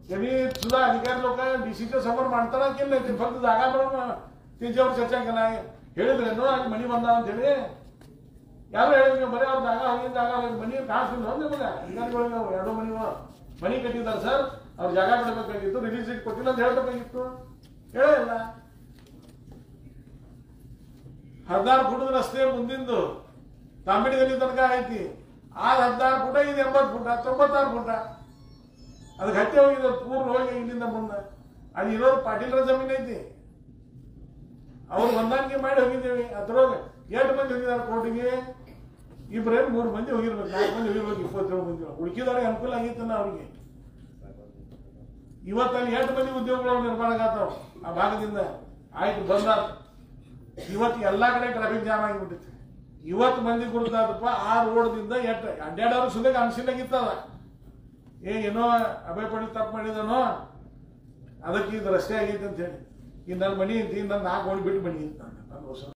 त्यांनी सुद्धा अधिकारी लोक डीसीच्या समोर मांडताना केलं नाही ते फक्त जागा म्हणून त्यांच्यावर ಚರ್ಚೆ केलाय ಹೇಳಿದ್ರೇನು ಅಲ್ಲಿ ಮನಿ ಬಂದ ಅಂತ ಹೇಳಿ ಯಾರು ಹೇಳಿದ್ರು ಬರೀ ಅವ್ರ ಜಾಗ ಹೋಗಿ ಜಾಗ ಹೋಗಿ ಮನಿ ಕಾಸು ಇಲ್ಲ ನಿಮಗೆ ಅಧಿಕಾರಿಗಳಿಗೆ ಅವ್ರು ಎರಡು ಮನಿ ಮನಿ ಕಟ್ಟಿದ್ದಾರೆ ಸರ್ ಅವ್ರ ಜಾಗ ಬಿಡಬೇಕಾಗಿತ್ತು ರಿಲೀಸ್ ಕೊಟ್ಟಿಲ್ಲ ಅಂತ ಹೇಳ್ಬೇಕಾಗಿತ್ತು ಹೇಳೇ ಇಲ್ಲ ಹದಿನಾರು ಫುಟದ ರಸ್ತೆ ಮುಂದಿಂದು ತಾಂಬಿಡಿ ಗಲ್ಲಿ ತನಕ ಐತಿ ಆಗ ಹದಿನಾರು ಫುಟ ಇದು ಎಂಬತ್ತು ಫುಟ ತೊಂಬತ್ತಾರು ಫುಟ ಅದಕ್ಕೆ ಹತ್ತಿ ಹೋಗಿದೆ ಪೂರ್ಣ ಹೋಗಿ ಇಲ್ಲಿಂದ ಮುಂದೆ ಅದು ಇರೋದು ಪಾಟೀಲ್ರ ಜಮೀನ್ ಐತಿ ಅವ್ರು ಹೊಂದಾಣಿಕೆ ಮಾಡಿ ಹೋಗಿದ್ದೀವಿ ಅದ್ರೊಳಗೆ ಎಷ್ಟು ಮಂದಿ ಹೋಗಿದ್ದಾರೆ ಕೋರ್ಟಿಗೆ ಇಬ್ಬರೇ ಮೂರು ಮಂದಿ ಹೋಗಿರ್ಬೇಕು ನಾಲ್ಕು ಮಂದಿ ಹೋಗಿರ್ಬೇಕು ಇಪ್ಪತ್ತೇಳು ಮಂದಿ ಉಳ್ಕಿದವ್ರಿಗೆ ಅನುಕೂಲ ಆಗೈತಲ್ಲ ಅವ್ರಿಗೆ ಇವತ್ತಲ್ಲಿ ಎಷ್ಟು ಮಂದಿ ಉದ್ಯೋಗಗಳು ನಿರ್ಮಾಣ ಆಗತ್ತಾವ ಆ ಭಾಗದಿಂದ ಆಯ್ತು ಬಂದಾರ ಇವತ್ತು ಎಲ್ಲಾ ಕಡೆ ಟ್ರಾಫಿಕ್ ಜಾಮ್ ಆಗಿಬಿಟ್ಟಿತ್ತು ಇವತ್ತು ಮಂದಿ ಗುರುತಾದಪ್ಪ ಆ ರೋಡ್ದಿಂದ ಎಷ್ಟು ಅಡ್ಡಾಡೋರು ಸುದ್ದಿ ಅನ್ಸಿಲ್ಲಾಗಿತ್ತದ ಏ ಏನೋ ಅಭಯ ಪಡಿ ತಪ್ಪು ಮಾಡಿದನೋ ಅದಕ್ಕೆ ಇದು ರಸ್ತೆ ಆಗೈತೆ ಅಂತ ಹೇಳಿ ಇನ್ನು ನನ್ನ ಮನಿ ಅಂತ ಇನ್ನು ನಾಲ್ಕು ಓಡಿ ಬಿಟ್ಟು ಮನಿ ಅಂತ ನನ್ನ ಹೊಸ